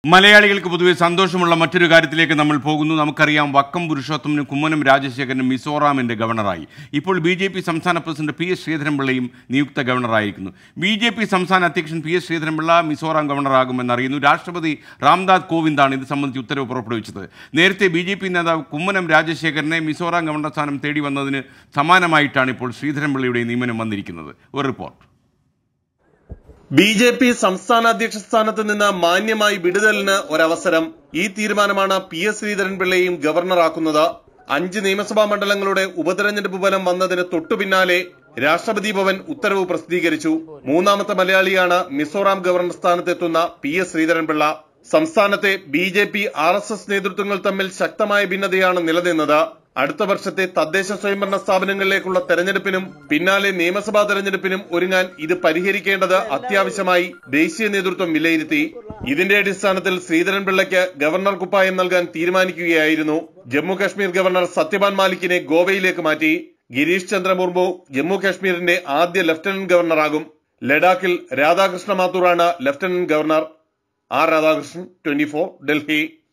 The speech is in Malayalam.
മലയാളികൾക്ക് പൊതുവെ സന്തോഷമുള്ള മറ്റൊരു കാര്യത്തിലേക്ക് നമ്മൾ പോകുന്നു നമുക്കറിയാം വക്കം പുരുഷോത്തമനും കുമ്മനം രാജശേഖരനും മിസോറാമിന്റെ ഗവർണറായി ഇപ്പോൾ ബി ജെ പി സംസ്ഥാന പ്രസിഡന്റ് പി എസ് ശ്രീധരൻപിള്ളയും നിയുക്ത ഗവർണറായിരിക്കുന്നു ബി ജെ പി സംസ്ഥാന അധ്യക്ഷൻ പി എസ് ശ്രീധരൻപിള്ള മിസോറാം ഗവർണറാകുമെന്നറിയുന്നു രാഷ്ട്രപതി രാംനാഥ് കോവിന്ദാണ് ഇത് സംബന്ധിച്ച് ഉത്തരവ് പുറപ്പെടുവിച്ചത് നേരത്തെ ബി ജെ പി നേതാവ് കുമ്മനം രാജശേഖരനെ മിസോറാം ഗവർണർ സ്ഥാനം തേടി വന്നതിന് സമാനമായിട്ടാണ് ഇപ്പോൾ ശ്രീധരൻപിള്ളയുടെ നിയമനം വന്നിരിക്കുന്നത് ഒരു റിപ്പോർട്ട് ബി ജെ പി സംസ്ഥാന അധ്യക്ഷ സ്ഥാനത്ത് നിന്ന് മാന്യമായി വിടുതലിന് ഒരവസരം ഈ തീരുമാനമാണ് പി എസ് ശ്രീധരൻപിള്ളയെയും ഗവർണറാക്കുന്നത് അഞ്ച് നിയമസഭാ മണ്ഡലങ്ങളുടെ ഉപതെരഞ്ഞെടുപ്പ് ഫലം വന്നതിന് തൊട്ടു പിന്നാലെ രാഷ്ട്രപതി ഭവൻ ഉത്തരവ് പ്രസിദ്ധീകരിച്ചു മൂന്നാമത്തെ മലയാളിയാണ് മിസോറാം ഗവർണർ സ്ഥാനത്തെത്തുന്ന പി എസ് ശ്രീധരൻപിള്ള സംസ്ഥാനത്തെ B J P R S S നേതൃത്വങ്ങൾ തമ്മിൽ ശക്തമായ ഭിന്നതയാണ് നിലനിന്നത് അടുത്ത വർഷത്തെ തദ്ദേശ സ്വയംഭരണ സ്ഥാപനങ്ങളിലേക്കുള്ള തെരഞ്ഞെടുപ്പിനും പിന്നാലെ നിയമസഭാ തെരഞ്ഞെടുപ്പിനും ഒരുങ്ങാൻ ഇത് പരിഹരിക്കേണ്ടത് അത്യാവശ്യമായി ദേശീയ നേതൃത്വം വിലയിരുത്തി ഇതിന്റെ അടിസ്ഥാനത്തിൽ ശ്രീധരൻപിള്ളയ്ക്ക് ഗവർണർ കുപ്പായം നൽകാൻ തീരുമാനിക്കുകയായിരുന്നു ജമ്മു കാശ്മീർ ഗവർണർ സത്യപാൽ മാലിക്കിനെ ഗോവയിലേക്ക് മാറ്റി ഗിരീഷ് ചന്ദ്ര മുർമു ജമ്മു കാശ്മീരിന്റെ ആദ്യ ലഫ്റ്റനന്റ് ഗവർണറാകും ലഡാക്കിൽ രാധാകൃഷ്ണ മാത്തൂറാണ് lieutenant governor R Radhakrishnan twenty Delhi